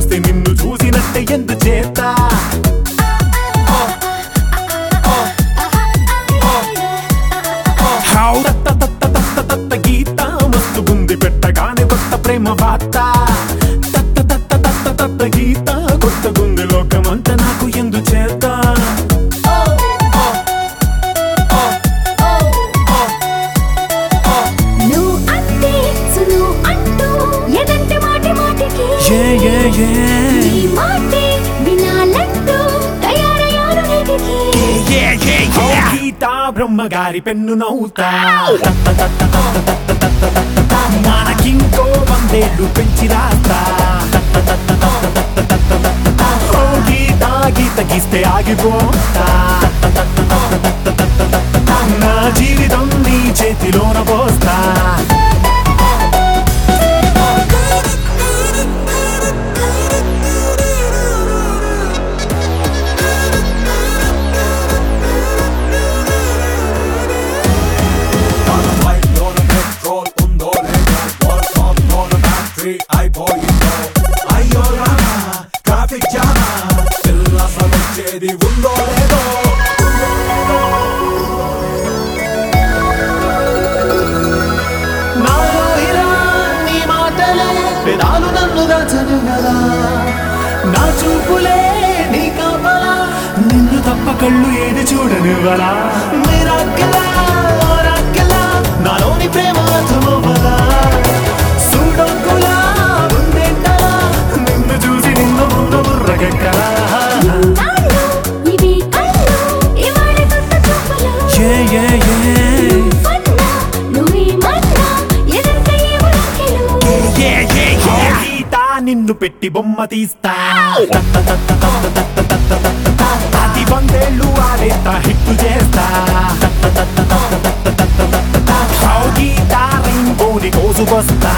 చూస్తే నిన్ను చూసినట్టే ఎందు చేత హౌ తత్త తత్త తత్త తత్త గీత మస్తు గుంది పెట్టగానే కొత్త ప్రేమ వార్త తత్త తత్త తత్త తత్త గీత కొత్త గుంది లోకమంతా నాకు ఎందు చేత నువ్వు అంటే సును అంటూ ఎదంటే మాటి మాటికి ఏ ఏ ఏ నీ మాటే వినాలంటూ తయారయ్యాను నీటికి హౌ గీత బ్రహ్మగారి పెన్ను నవ్వుతా మనకింకో వందేళ్ళు పెంచి రాస్తా హౌ గీత గీత గీస్తే ఆగిపోతా నా జీవితం నీ చేతిలోన పోస్తా బైక్లోన పెట్రోల్ ఉందో లేదో వర్క్షాప్లోన బ్యాటరీ అయిపోయిందో అయ్యో రామా ట్రాఫిక్ జామా పిల్ల అసలు వచ్చేది ఉందో లేదో నాలో ఇలా నీ మాటలే పెదాలు నన్ను దాచను కదా నా చూపులే నీ కాపలా నిన్ను తప్ప కళ్ళు ఏది చూడనివ్వరా మీరాకెలా ఓరాకెలా నాలోని ప్రేమ అర్థమవ్వదా సూడొక్కులా ఉందేంటలా నిన్ను చూసి నిన్ను ముందు బుర్రకెక్కలా నాళ్ళు ఇవి కళ్ళు ఇవాళ కొత్త చూపులు ఏ ఏ ఏ నువ్వన్నా నువ్వేమన్నా ఎదంటే ఏమో లెక్కలు గీత నిన్ను పెట్టి బొమ్మ తీస్తా అది వందేళ్ళు ఆడేస్తా హిట్ చేస్తా హౌ గీత రింగోని కోసుకొస్తా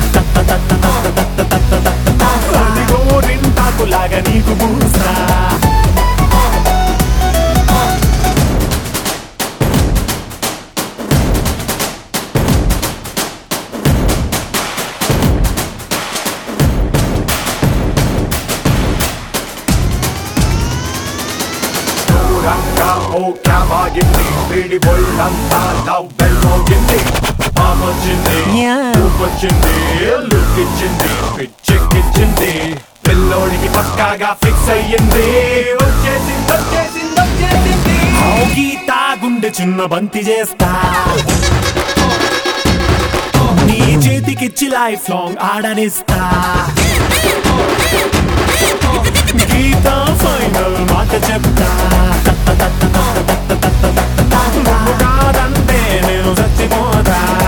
అదిగో రింటాకులాగా నీకు పూస్తా ఊరంతా ఓ క్యాబ్ ఆగింది వీడి బొల్లంతా లవ్ బెల్ మోగింది పాపొచ్చింది వచ్చింది లుక్ ఇచ్చింది పిచ్చెక్కిచ్చింది పిల్లోడికి పక్కాగా ఫిక్స్ అయ్యింది వచ్చేసింది వచ్చేసింది వచ్చేసింది హౌ గీత గుండె చిన్న బంతి చేస్తా నీ చేతికిచ్చి లైఫ్ లాంగ్ ఆడనిస్తా గీత ఫైనల్ మాట చెప్తా నువ్వు కాదంటే నేను చచ్చిపోతా